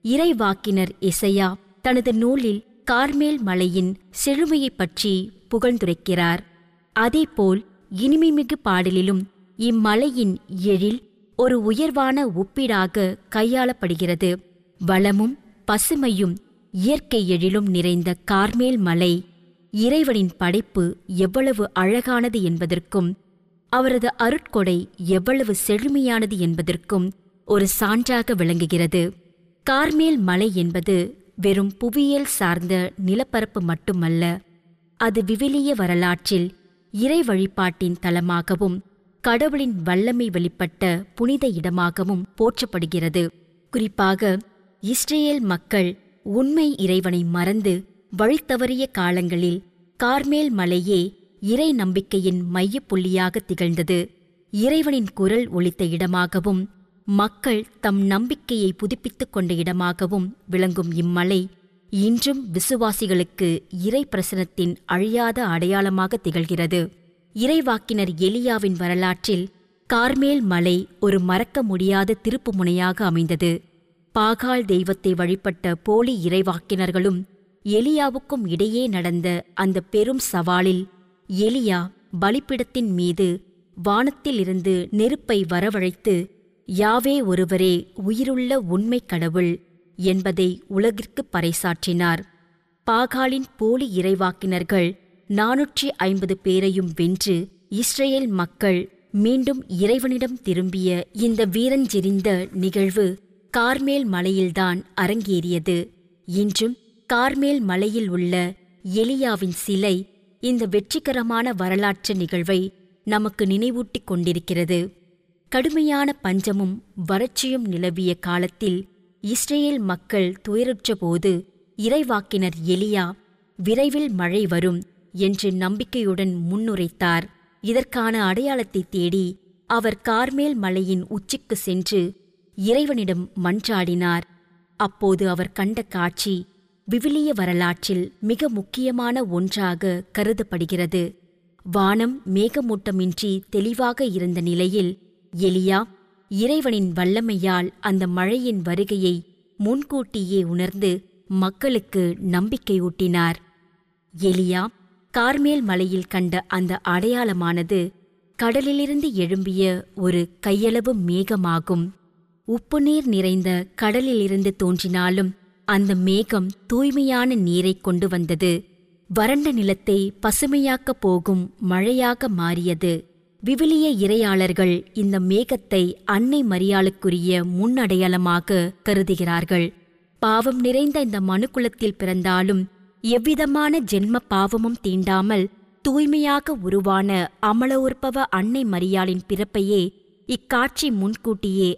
இறைவாக்கினர் இசையா தனது நூலில் கார்மேல் மலையின் செழுமையைப் பற்றி புகழ்ந்துரைக்கிறார் அதேபோல் இனிமைமிகு பாடலிலும் இம்மலையின் எழில் ஒரு உயர்வான ஒப்பீடாக கையாளப்படுகிறது வளமும் பசுமையும் இயற்கை எழிலும் நிறைந்த கார்மேல் மலை இறைவனின் படைப்பு எவ்வளவு அழகானது என்பதற்கும் அவரது அருட்கொடை எவ்வளவு செழுமையானது என்பதற்கும் ஒரு சான்றாக விளங்குகிறது கார்மேல் மலை என்பது வெறும் புவியியல் சார்ந்த நிலப்பரப்பு மட்டுமல்ல அது விவிலிய வரலாற்றில் இறை வழிபாட்டின் தலமாகவும் கடவுளின் வல்லமை வெளிப்பட்ட புனித இடமாகவும் போற்றப்படுகிறது குறிப்பாக இஸ்ரேல் மக்கள் உண்மை இறைவனை மறந்து வழித்தவறிய காலங்களில் கார்மேல் மலையே இறை நம்பிக்கையின் மையப்புள்ளியாக திகழ்ந்தது இறைவனின் குரல் ஒலித்த இடமாகவும் மக்கள் தம் நம்பிக்கையை புதுப்பித்துக் கொண்ட இடமாகவும் விளங்கும் இம்மலை இன்றும் விசுவாசிகளுக்கு இறை பிரசனத்தின் அழியாத அடையாளமாக திகழ்கிறது இறைவாக்கினர் எலியாவின் வரலாற்றில் கார்மேல் மலை ஒரு மறக்க முடியாத திருப்புமுனையாக அமைந்தது பாகால் தெய்வத்தை வழிபட்ட போலி இறைவாக்கினர்களும் எலியாவுக்கும் இடையே நடந்த அந்த பெரும் சவாலில் எலியா பலிப்பிடத்தின் மீது வானத்திலிருந்து நெருப்பை வரவழைத்து யாவே ஒருவரே உயிருள்ள உண்மை கடவுள் என்பதை உலகிற்கு பறைசாற்றினார் பாகாலின் போலி இறைவாக்கினர்கள் நானூற்றி ஐம்பது பேரையும் வென்று இஸ்ரேல் மக்கள் மீண்டும் இறைவனிடம் திரும்பிய இந்த வீரஞ்செறிந்த நிகழ்வு கார்மேல் மலையில்தான் அரங்கேறியது இன்றும் கார்மேல் மலையில் உள்ள எலியாவின் சிலை இந்த வெற்றிகரமான வரலாற்று நிகழ்வை நமக்கு நினைவூட்டிக் கொண்டிருக்கிறது கடுமையான பஞ்சமும் வறட்சியும் நிலவிய காலத்தில் இஸ்ரேல் மக்கள் துயருற்றபோது இறைவாக்கினர் எலியா விரைவில் மழை வரும் என்று நம்பிக்கையுடன் முன்னுரைத்தார் இதற்கான அடையாளத்தை தேடி அவர் கார்மேல் மலையின் உச்சிக்கு சென்று இறைவனிடம் மன்றாடினார் அப்போது அவர் கண்ட காட்சி விவிலிய வரலாற்றில் மிக முக்கியமான ஒன்றாக கருதப்படுகிறது வானம் மேகமூட்டமின்றி தெளிவாக இருந்த நிலையில் எலியா இறைவனின் வல்லமையால் அந்த மழையின் வருகையை முன்கூட்டியே உணர்ந்து மக்களுக்கு நம்பிக்கையூட்டினார் எலியா கார்மேல் மலையில் கண்ட அந்த அடையாளமானது கடலிலிருந்து எழும்பிய ஒரு கையளவு மேகமாகும் உப்பு நீர் நிறைந்த கடலிலிருந்து தோன்றினாலும் அந்த மேகம் தூய்மையான நீரைக் கொண்டு வந்தது வறண்ட நிலத்தை பசுமையாக்கப் போகும் மழையாக மாறியது விவிலிய இறையாளர்கள் இந்த மேகத்தை அன்னை மரியாளுக்குரிய முன்னடையாளமாக கருதுகிறார்கள் பாவம் நிறைந்த இந்த மனுக்குலத்தில் பிறந்தாலும் எவ்விதமான ஜென்ம பாவமும் தீண்டாமல் தூய்மையாக உருவான அமல உற்பவ அன்னை மரியாளின் பிறப்பையே இக்காட்சி முன்கூட்டியே